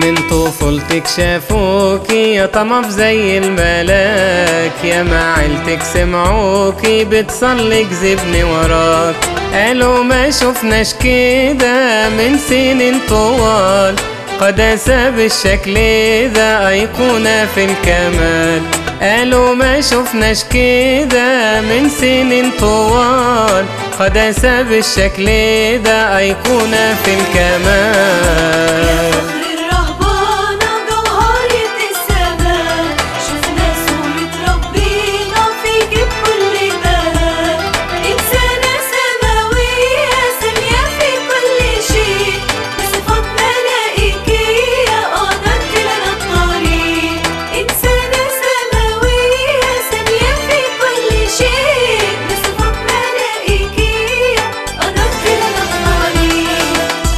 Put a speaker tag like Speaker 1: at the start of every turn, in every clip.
Speaker 1: من طفولتك شافوكي يا طمف زي الملاك يا ما عيلتك سمعوكي بتصلي كذبني وراك قالوا ما شفناش كده من سنين طوال قداسة بالشكل ده أيقونة في الكمال قالوا ما شفناش كده من سنين طوال قداسة بالشكل ده أيقونة في الكمال
Speaker 2: فخر الرهبانة جوهرة السماء شفنا صورة ربنا فيك بكل بهاء إنسانة سماوية سامية في كل شيء بصفات ملائكية قدرت لنا الطريق إنسانة سماوية سامية في كل شيء بصفات ملائكية قدرت لنا الطريق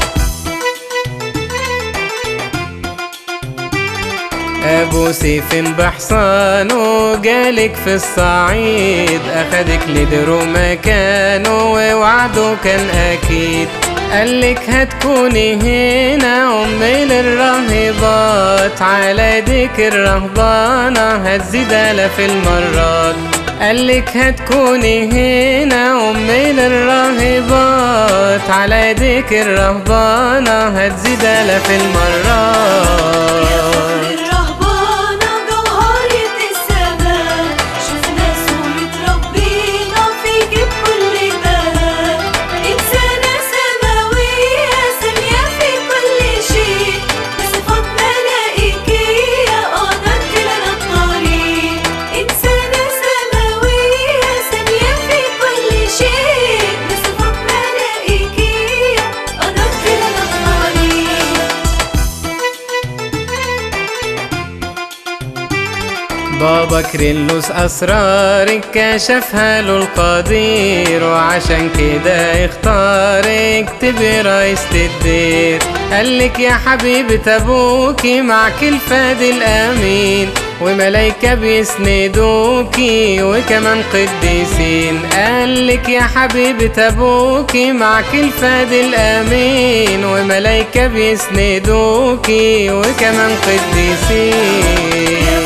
Speaker 1: أبو سيف بحصانه جالك في الصعيد أخدك لدرو مكانه ووعده كان أكيد قالك هتكوني هنا أم للراهبات على ايديك الرهبانة هتزيد آلاف المرات قالك هتكوني هنا أم للراهبات على ايديك الرهبانة هتزيد آلاف المرات
Speaker 2: الرهبانة جوهرة السماء شفنا صورة ربنا فيك بكل بهاء إنسانة سماوية سامية في كل شيء بصفات ملائكية قدرت لنا الطريق إنسانة سماوية سامية في كل شيء بصفات ملائكية قدرت لنا الطريق
Speaker 1: بابا كريلوس أسرارك كشفها له القدير وعشان كده اختارك تبقي رئيسة الدير قالك يا حبيبة أبوكي معك الفادي الأمين وملايكة بيسندوكي وكمان قديسين قالك يا حبيبة أبوكي معك الفادي الأمين وملايكة بيسندوكي وكمان قديسين